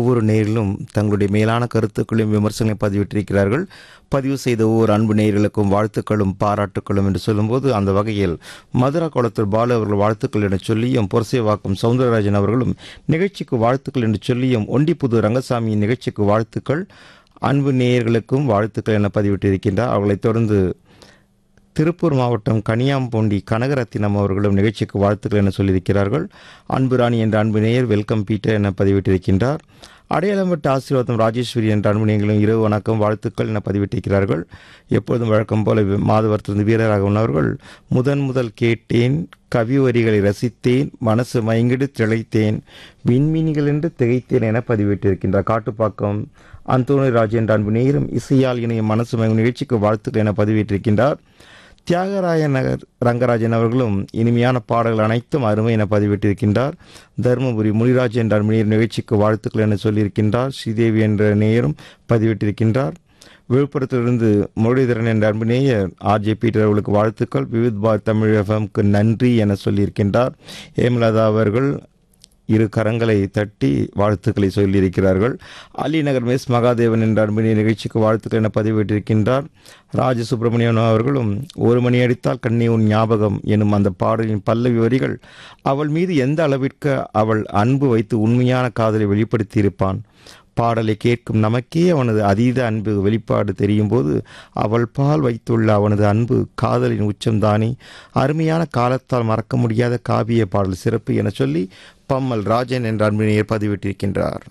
ஒவ்வொரு நேரிலும் தங்களுடைய மேலான கருத்துக்களையும் விமர்சனங்களையும் பதிவிட்டிருக்கிறார்கள் பதிவு செய்த ஒவ்வொரு அன்பு நேயர்களுக்கும் வாழ்த்துக்களும் பாராட்டுக்களும் என்று சொல்லும்போது அந்த வகையில் மதுரா குளத்தூர் பாலு அவர்கள் வாழ்த்துக்கள் என்று சொல்லியும் புரசேவாக்கம் சவுந்தரராஜன் அவர்களும் நிகழ்ச்சிக்கு வாழ்த்துக்கள் என்று சொல்லியும் ஒண்டிப்புது ரங்கசாமியின் நிகழ்ச்சிக்கு வாழ்த்துக்கள் அன்பு நேயர்களுக்கும் வாழ்த்துக்கள் என பதிவிட்டிருக்கின்றார் அவர்களைத் தொடர்ந்து திருப்பூர் மாவட்டம் கனியாம்பூண்டி கனகரத்தினம் அவர்களும் நிகழ்ச்சிக்கு வாழ்த்துக்கள் என சொல்லியிருக்கிறார்கள் அன்பு ராணி என்ற அன்பு நேயர் வெல்கம் பீட்டர் என பதிவிட்டிருக்கின்றார் அடையாளம்பட்டு ஆசீர்வாதம் ராஜேஸ்வரி என்ற அன்பு நேயர்களும் இரவு வணக்கம் வாழ்த்துக்கள் என பதிவிட்டிருக்கிறார்கள் எப்பொழுதும் வழக்கம் போல வி- மாதவரத்திலிருந்து வீரராக உள்ளவர்கள் முதன் முதல் கேட்டேன் கவி வரிகளை ரசித்தேன் மனசு மயங்கிடு திளைத்தேன் விண்மீனிகள் என்று திகைத்தேன் என பதிவிட்டிருக்கின்றார் காட்டுப்பாக்கம் அந்தோணி ராஜ் என்ற அன்பு நேயரும் இசையால் இணைய மனசு மயங்கும் நிகழ்ச்சிக்கு வாழ்த்துக்கள் என பதிவிட்டிருக்கின்றார் தியாகராய நகர் ரங்கராஜன் அவர்களும் இனிமையான பாடல்கள் அனைத்தும் அருமை என பதிவிட்டிருக்கின்றார் தருமபுரி முனிராஜ் என்ற அன்புநேயர் நிகழ்ச்சிக்கு வாழ்த்துக்கள் என சொல்லியிருக்கின்றார் ஸ்ரீதேவி என்ற நேயரும் பதிவிட்டிருக்கின்றார் விழுப்புரத்திலிருந்து முரளிதரன் என்ற அன்பு நேயர் ஆர்ஜே பீட்டர் அவர்களுக்கு வாழ்த்துக்கள் விவித் பார் தமிழ் எஃப்எம்க்கு நன்றி என சொல்லியிருக்கின்றார் ஹேமலதா அவர்கள் இரு கரங்களை தட்டி வாழ்த்துக்களை சொல்லியிருக்கிறார்கள் அலிநகர் மெஸ் மகாதேவன் என்ற அன்பினை நிகழ்ச்சிக்கு வாழ்த்துக்கள் என பதிவிட்டிருக்கின்றார் ராஜ சுப்பிரமணியன் அவர்களும் ஒரு மணி அடித்தால் கண்ணே உன் ஞாபகம் எனும் அந்த பாடலின் பல்லவி வரிகள் அவள் மீது எந்த அளவிற்கு அவள் அன்பு வைத்து உண்மையான காதலை வெளிப்படுத்தியிருப்பான் பாடலை கேட்கும் நமக்கே அவனது அதீத அன்பு வெளிப்பாடு தெரியும் போது அவள் பால் வைத்துள்ள அவனது அன்பு காதலின் உச்சம்தானே அருமையான காலத்தால் மறக்க முடியாத காவிய பாடல் சிறப்பு என சொல்லி பம்மல் ராஜன் என்ற அன்பினையர் பதிவிட்டிருக்கின்றார்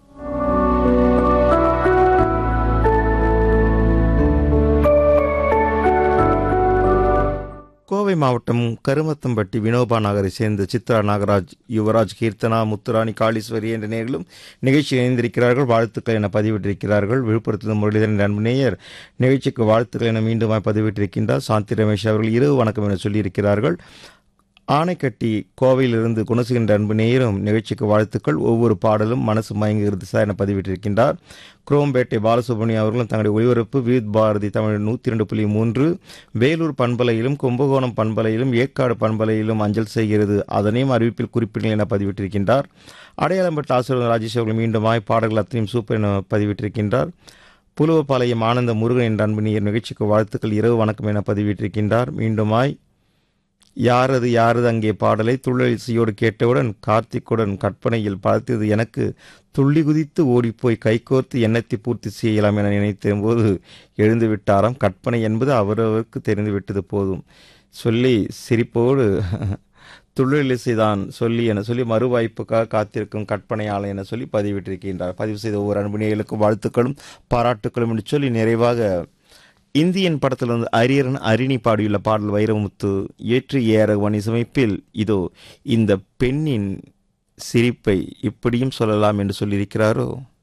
கோவை மாவட்டம் கருமத்தம்பட்டி வினோபா நகரை சேர்ந்த சித்ரா நாகராஜ் யுவராஜ் கீர்த்தனா முத்துராணி காளீஸ்வரி என்ற நேர்களும் நிகழ்ச்சி இணைந்திருக்கிறார்கள் வாழ்த்துக்கள் என பதிவிட்டிருக்கிறார்கள் விழுப்புரத்தில் முரளிதரன் என்ற அன்பு நேயர் நிகழ்ச்சிக்கு வாழ்த்துக்கள் என மீண்டும் பதிவிட்டிருக்கின்றார் சாந்தி ரமேஷ் அவர்கள் இரவு வணக்கம் என சொல்லியிருக்கிறார்கள் ஆனைக்கட்டி கோவையிலிருந்து குணசுகின்ற அன்பு நேயரும் நிகழ்ச்சிக்கு வாழ்த்துக்கள் ஒவ்வொரு பாடலும் மனசு மயங்குகிறது சார் என பதிவிட்டிருக்கின்றார் குரோம்பேட்டை பாலசுப்ரமணியம் அவர்களும் தங்களுடைய ஒளிபரப்பு வித் பாரதி தமிழ் நூற்றி ரெண்டு புள்ளி மூன்று வேலூர் பண்பலையிலும் கும்பகோணம் பண்பலையிலும் ஏற்காடு பண்பலையிலும் அஞ்சல் செய்கிறது அதனையும் அறிவிப்பில் குறிப்பிடுங்கள் என பதிவிட்டிருக்கின்றார் அடையாளம்பட்ட ஆசிரியர் ராஜேஷ் அவர்கள் மீண்டுமாய் பாடல்கள் அத்தனையும் சூப்பர் என பதிவிட்டிருக்கின்றார் புலுவப்பாளையம் ஆனந்த முருகன் என்ற அன்பு நேயர் நிகழ்ச்சிக்கு வாழ்த்துக்கள் இரவு வணக்கம் என பதிவிட்டிருக்கின்றார் மீண்டுமாய் யாரது யாரது அங்கே பாடலை துள்ளலிசையோடு கேட்டவுடன் கார்த்திக்குடன் கற்பனையில் பார்த்தது எனக்கு துள்ளி குதித்து ஓடிப்போய் கைகோர்த்து எண்ணத்தை பூர்த்தி செய்யலாம் என நினைத்த போது எழுந்து விட்டாராம் கற்பனை என்பது அவரவருக்கு தெரிந்து விட்டது போதும் சொல்லி சிரிப்போடு துள்ளலிசைதான் சொல்லி என சொல்லி மறுவாய்ப்புக்காக காத்திருக்கும் கற்பனையாளர் என சொல்லி பதிவிட்டிருக்கின்றார் பதிவு செய்த ஒவ்வொரு அன்புநேயர்களுக்கும் வாழ்த்துக்களும் பாராட்டுக்களும் என்று சொல்லி நிறைவாக இந்தியன் படத்திலிருந்து அரியரன் அரிணி பாடியுள்ள பாடல் வைரமுத்து ஏற்று ஏறவன் இசையமைப்பில் இதோ இந்த பெண்ணின் சிரிப்பை இப்படியும் சொல்லலாம் என்று சொல்லியிருக்கிறாரோ